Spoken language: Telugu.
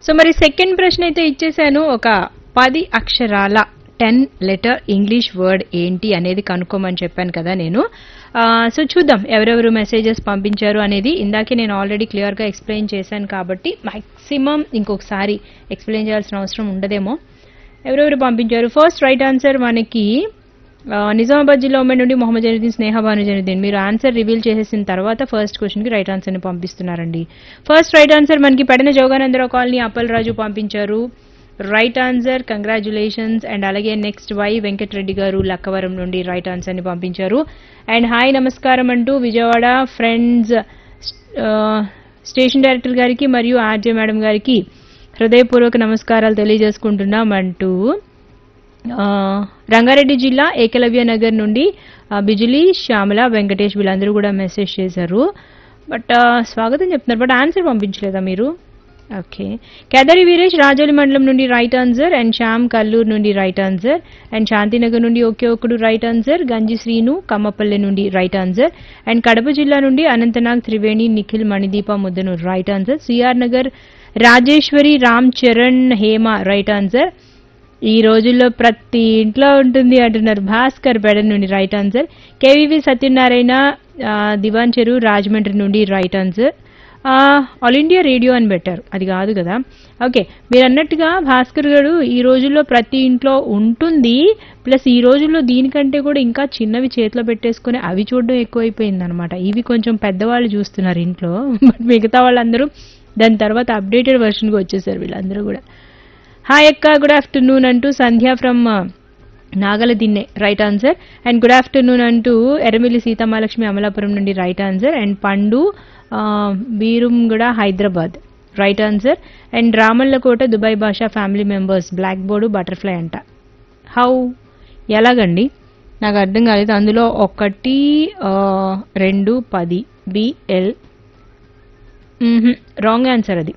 సో మరి సెకండ్ ప్రశ్న అయితే ఇచ్చేసాను ఒక పది అక్షరాల టెన్ లెటర్ ఇంగ్లీష్ వర్డ్ ఏంటి అనేది కనుక్కోమని చెప్పాను కదా నేను ఆ, సో చూద్దాం ఎవరెవరు మెసేజెస్ పంపించారు అనేది ఇందాకే నేను ఆల్రెడీ క్లియర్గా ఎక్స్ప్లెయిన్ చేశాను కాబట్టి మాక్సిమం ఇంకొకసారి ఎక్స్ప్లెయిన్ చేయాల్సిన అవసరం ఉండదేమో ఎవరెవరు పంపించారు ఫస్ట్ రైట్ ఆన్సర్ మనకి ఆ, నిజామాబాద్ జిల్లా ఉమ్మడి నుండి మొహమ్మద్ జనుద్దీన్ స్నేహ భాను జనుద్దీన్ మీరు ఆన్సర్ రివీల్ చేసేసిన తర్వాత ఫస్ట్ క్వశ్చన్ కి రైట్ ఆన్సర్ ని పంపిస్తున్నారండి ఫస్ట్ రైట్ ఆన్సర్ మనకి పెడన జోగానందరావు కాలనీ అప్పలరాజు పంపించారు రైట్ ఆన్సర్ కంగ్రాచులేషన్స్ అండ్ అలాగే నెక్స్ట్ వై వెంకటరెడ్డి గారు లక్కవరం నుండి రైట్ ఆన్సర్ ని పంపించారు అండ్ హాయ్ నమస్కారం అంటూ విజయవాడ ఫ్రెండ్స్ స్టేషన్ డైరెక్టర్ గారికి మరియు ఆర్జే మేడం గారికి హృదయపూర్వక నమస్కారాలు తెలియజేసుకుంటున్నాం అంటూ ఆ, రంగారెడ్డి జిల్లా ఏకలవ్య నగర్ నుండి ఆ, బిజులి శ్యామల వెంకటేష్ వీళ్ళందరూ కూడా మెసేజ్ చేశారు బట్ ఆ, స్వాగతం చెప్తున్నారు బట్ ఆన్సర్ పంపించలేదా మీరు ఓకే కేదారి వీరేష్ రాజోలి మండలం నుండి right answer and Shyam Kalluru నుండి రైట్ ఆన్సర్ అండ్ శాంతినగర్ నుండి ఒకే ఒకడు రైట్ ఆన్సర్ గంజి శ్రీను కమ్మపల్లె నుండి రైట్ ఆన్సర్ అండ్ కడప జిల్లా నుండి అనంతనాగ్ త్రివేణి నిఖిల్ మణిదీప ముద్దను right answer CR Nagar Rajeswari Ram Charan Hema right answer ఈ రోజుల్లో ప్రతి ఇంట్లో ఉంటుంది అంటున్నారు భాస్కర్ బెడ నుండి రైట్ ఆన్సర్ కేవీవి సత్యనారాయణ ఆ, దివాన్ చెరు రాజమండ్రి నుండి రైట్ ఆన్సర్ ఆ, ఆల్ ఇండియా రేడియో అని పెట్టారు అది కాదు కదా ఓకే మీరు అన్నట్టుగా భాస్కర్ గారు ఈ రోజుల్లో ప్రతి ఇంట్లో ఉంటుంది ప్లస్ ఈ రోజుల్లో దీనికంటే కూడా ఇంకా చిన్నవి చేతిలో పెట్టేసుకుని అవి చూడడం ఎక్కువైపోయింది అనమాట ఇవి కొంచెం పెద్దవాళ్ళు చూస్తున్నారు ఇంట్లో బట్ మిగతా వాళ్ళందరూ దాని తర్వాత అప్డేటెడ్ వర్షన్కి వచ్చేసారు వీళ్ళందరూ కూడా హాయ్ అక్క గుడ్ ఆఫ్టర్నూన్ అంటూ Sandhya from Nagaladinne right answer and good afternoon అంటూ ఎర్రమిల్లి సీతమాలక్ష్మి అమలాపురం నుండి రైట్ ఆన్సర్ అండ్ పండు ఆ, Beeramguda Hyderabad right answer and Ramallakota Dubai Basha family members black board butterfly అంట హౌ ఎలాగండి నాకు అర్థం కాలేదు అందులో ఒకటి ఆ, రెండు పది బిఎల్ రాంగ్ ఆన్సర్ అది